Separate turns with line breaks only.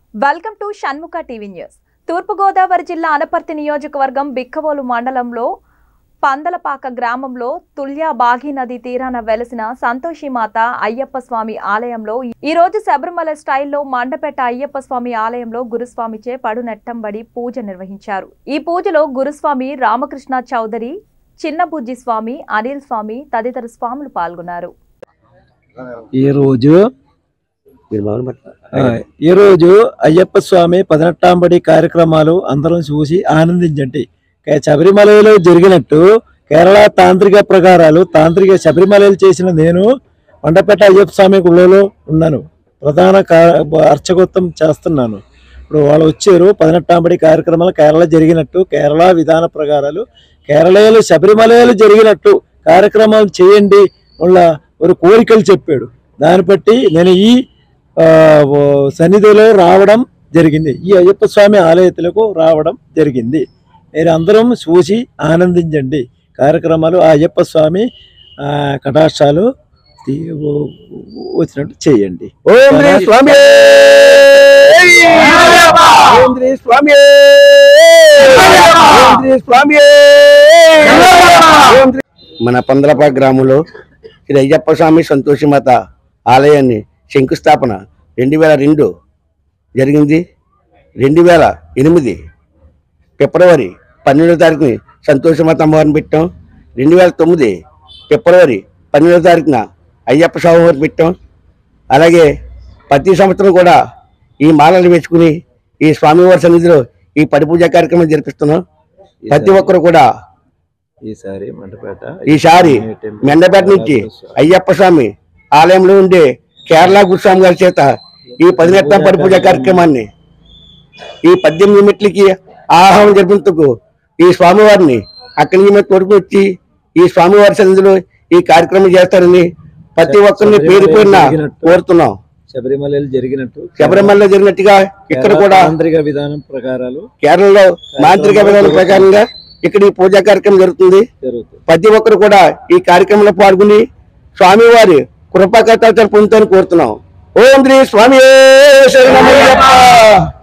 welcome to Shanmukha TV news తూర్పుగోదావరి జిల్లా అనపర్తి నియోజకవర్గం బిక్కవోలు మండలంలో పందలపాక గ్రామంలో తుల్యా బాఘీ నది తీరాన వెలసిన సంతోషిమాత అయ్యప్ప స్వామి ఆలయంలో ఈ రోజు శబరిమల స్టైల్లో మండపేట అయ్యప్ప స్వామి ఆలయంలో గురుస్వామిచే పడునెట్టంబడి పూజ నిర్వహించారు ఈ పూజలో గురుస్వామి రామకృష్ణ చౌదరి చిన్నబుజ్జి స్వామి అనిల్ స్వామి తదితర స్వాములు పాల్గొన్నారు
ఈ రోజు
మీరు మొదలు పెట్ట
ఆ, ఈ రోజు అయ్యప్ప స్వామి పదినెట్టాంబడి కార్యక్రమాలు అందరం చూసి ఆనందించండి కే- శబరిమలలో జరిగినట్టు కేరళ తాంత్రిక ప్రకారాలు తాంత్రిక శబరిమలలో చేసిన నేను మండపేట అయ్యప్ప స్వామి గుళ్ళలో ఉన్నాను ప్రధాన కా- అర్చకోత్తం చేస్తున్నాను ఇప్పుడు వాళ్ళు వచ్చారు పదినెట్టాంబడి కార్యక్రమాలు కేరళ జరిగినట్టు కేరళ విధాన ప్రకారాలు కేరళలో శబరిమలలో జరిగినట్టు కార్యక్రమాలు చేయండి వాళ్ళ ఒక కోరికలు చెప్పాడు దాన్ని బట్టి నేను ఈ ఆ, ఓ సన్నిధిలో రావడం జరిగింది ఈ అయ్యప్ప స్వామి ఆలయతులకు రావడం జరిగింది మీరు అందరం చూసి ఆనందించండి కార్యక్రమాలు ఆ అయ్యప్ప స్వామి ఆ, కటాక్షాలు తీ- ఓ- వచ్చినట్టు చేయండి
ఓం శ్రీ స్వామి ఓం శ్రీ స్వామి ఓం శ్రీ స్వామి ఓం శ్రీ- మన పందలపాక గ్రామంలో శ్రీ అయ్యప్ప స్వామి సంతోషిమాత ఆలయాన్ని శంకుస్థాపన రెండు వేల రెండు జరిగింది రెండు వేల ఎనిమిది ఫిబ్రవరి పన్నెండో తారీఖుని సంతోషమాత అమ్మవారిని పెట్టాం రెండు వేల తొమ్మిది ఫిబ్రవరి పన్నెండో తారీఖున అయ్యప్ప స్వామి వారిని పెట్టాం అలాగే ప్రతి సంవత్సరం కూడా ఈ మాలలు వేసుకుని ఈ స్వామివారి సన్నిధిలో ఈ పరిపూజ కార్యక్రమం జరిపిస్తున్నాం ప్రతి ఒక్కరు కూడా
ఈసారి మండపేట
ఈసారి మెండపేట నుంచి అయ్యప్ప స్వామి ఆలయంలో ఉండే కేరళ గురుస్వామి గారి చేత ఈ పదినెట్టాం పరిపూజ కార్యక్రమాన్ని ఈ పద్దెనిమిది మెట్లకి ఆహారం జరిపించుకు ఈ స్వామివారిని అక్కడి నుంచి మేము తోడుకు వచ్చి ఈ స్వామివారి సన్నిధిలో ఈ కార్యక్రమం చేస్తారని ప్రతి ఒక్కరిని పేరు పేరున కోరుతున్నాం
శబరిమలలో జరిగినట్టు
శబరిమలలో జరిగినట్టుగా ఇక్కడ కూడా
తాంత్రిక విధానం ప్రకారాలు
కేరళలో మాంత్రిక విధానం ప్రకారంగా ఇక్కడ ఈ పూజా కార్యక్రమం జరుగుతుంది
జరుగుతుంది
ప్రతి ఒక్కరు కూడా ఈ కార్యక్రమంలో పాల్గొని స్వామివారి కృపకర్తలు పొందుతారని కోరుతున్నాం ఓం శ్రీ స్వామి శరణమయ్యప్ప